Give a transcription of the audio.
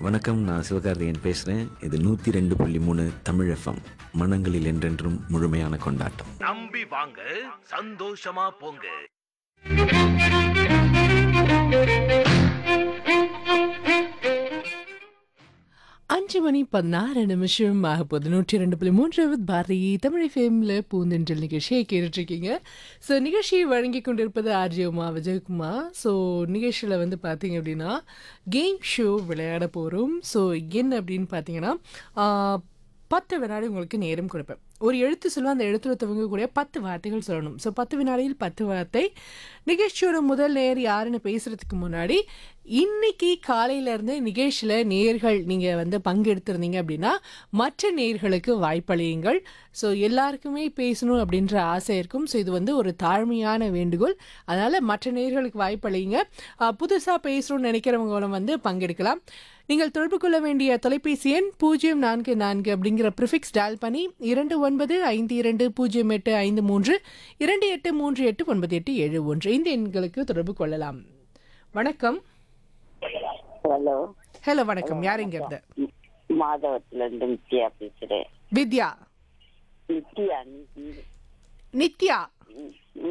வணக்கம் நான் சிவகார்த்திகேயன் பேசுகிறேன் இது நூற்றி ரெண்டு புள்ளி மூணு தமிழ் எஃப்எம் மனங்களில் என்றென்றும் முழுமையான கொண்டாட்டம் நம்பி வாங்க சந்தோஷமா போங்க அஞ்சு மணி பதினாறு நிமிஷம் ஆக போகுது நூற்றி ரெண்டு புள்ளி மூன்று பாரதி தமிழ் ஃபேமில் பூந்தென்றல் நிகழ்ச்சியை கேட்டுட்ருக்கீங்க ஸோ நிகழ்ச்சியை வழங்கி கொண்டிருப்பது ஆர்ஜி உமா விஜயகுமார் ஸோ நிகழ்ச்சியில் வந்து பார்த்தீங்க அப்படின்னா கேம் ஷோ விளையாட போகிறோம் ஸோ என்ன அப்படின்னு பார்த்தீங்கன்னா ஆ, பத்து வினாடி உங்களுக்கு நேரம் கொடுப்பேன் ஒரு எழுத்து சொல்லுவேன் அந்த எழுத்துல துவங்கக்கூடிய பத்து வார்த்தைகள் சொல்லணும் ஸோ பத்து வினாடியில் பத்து வார்த்தை நிகழ்ச்சியோட முதல் நேர் யாருன்னு பேசுறதுக்கு முன்னாடி இன்னைக்கு காலையில இருந்து நிகழ்ச்சியில் நேர்கள் நீங்கள் வந்து பங்கெடுத்திருந்தீங்க அப்படின்னா மற்ற நேர்களுக்கு வாய்ப்பளியுங்கள் ஸோ எல்லாருக்குமே பேசணும் அப்படின்ற ஆசை இருக்கும் ஸோ இது வந்து ஒரு தாழ்மையான வேண்டுகோள் அதனால் மற்ற நேர்களுக்கு வாய்ப்பளியுங்க புதுசாக பேசணும்னு நினைக்கிறவங்களும் வந்து பங்கெடுக்கலாம் நீங்கள் தொடர்பு கொள்ள வேண்டிய தொலைபேசி எண் பூஜ்ஜியம் நான்கு நான்கு அப்படிங்கிற ப்ரிஃபிக்ஸ் டயல் பண்ணி இரண்டு ஒன்பது ஐந்து இரண்டு பூஜ்ஜியம் எட்டு ஐந்து மூன்று இரண்டு எட்டு மூன்று எட்டு ஒன்பது எட்டு ஏழு ஒன்று இந்த எண்களுக்கு தொடர்பு கொள்ளலாம் வணக்கம் ஹலோ ஹலோ வணக்கம் யார் இங்க இருந்து மாதவத்துல இருந்து நித்யா பேசுறேன் வித்யா நித்யா நித்யா. நித்யா ம்,